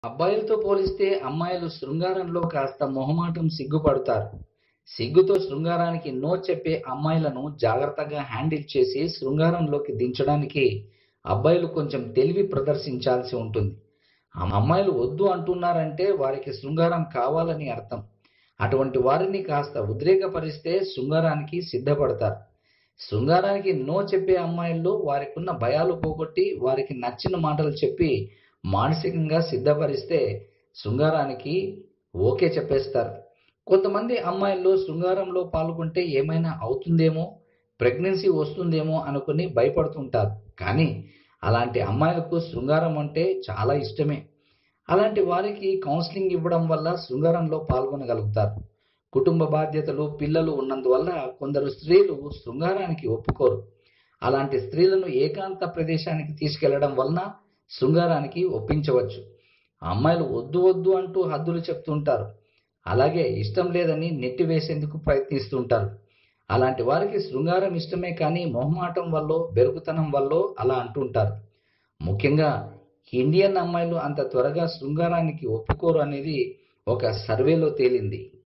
అబ్బాయిలతో పోలిస్తే అమ్మాయిలు శృంగారంలో కాస్త మొహమాటం సిగ్గుపడతారు సిగ్గుతో శృంగారానికి నో చెప్పే అమ్మాయిలను జాగ్రత్తగా హ్యాండిల్ చేసి శృంగారంలోకి దించడానికి అబ్బాయిలు కొంచెం తెలివి ప్రదర్శించాల్సి ఉంటుంది ఆ అమ్మాయిలు వద్దు అంటున్నారంటే వారికి శృంగారం కావాలని అర్థం అటువంటి వారిని కాస్త ఉద్రేకపరిస్తే శృంగారానికి సిద్ధపడతారు శృంగారానికి నో చెప్పే అమ్మాయిల్లో వారికి ఉన్న భయాలు పోగొట్టి వారికి నచ్చిన మాటలు చెప్పి మానసికంగా సిద్ధపరిస్తే శృంగారానికి ఓకే చెప్పేస్తారు కొంతమంది అమ్మాయిల్లో శృంగారంలో పాల్గొంటే ఏమైనా అవుతుందేమో ప్రెగ్నెన్సీ వస్తుందేమో అనుకుని భయపడుతుంటారు కానీ అలాంటి అమ్మాయిలకు శృంగారం అంటే చాలా ఇష్టమే అలాంటి వారికి కౌన్సిలింగ్ ఇవ్వడం వల్ల శృంగారంలో పాల్గొనగలుగుతారు కుటుంబ బాధ్యతలు పిల్లలు ఉన్నందువల్ల కొందరు స్త్రీలు శృంగారానికి ఒప్పుకోరు అలాంటి స్త్రీలను ఏకాంత ప్రదేశానికి తీసుకెళ్లడం వలన శృంగారానికి ఒప్పించవచ్చు అమ్మాయిలు వద్దు వద్దు అంటూ హద్దులు చెప్తుంటారు అలాగే ఇష్టం లేదని నెట్టివేసేందుకు ప్రయత్నిస్తుంటారు అలాంటి వారికి శృంగారం ఇష్టమే కానీ మొహమాటం వల్ల బెరుకుతనం వల్ల అలా అంటుంటారు ముఖ్యంగా ఇండియన్ అమ్మాయిలు అంత త్వరగా శృంగారానికి ఒప్పుకోరు అనేది ఒక సర్వేలో తేలింది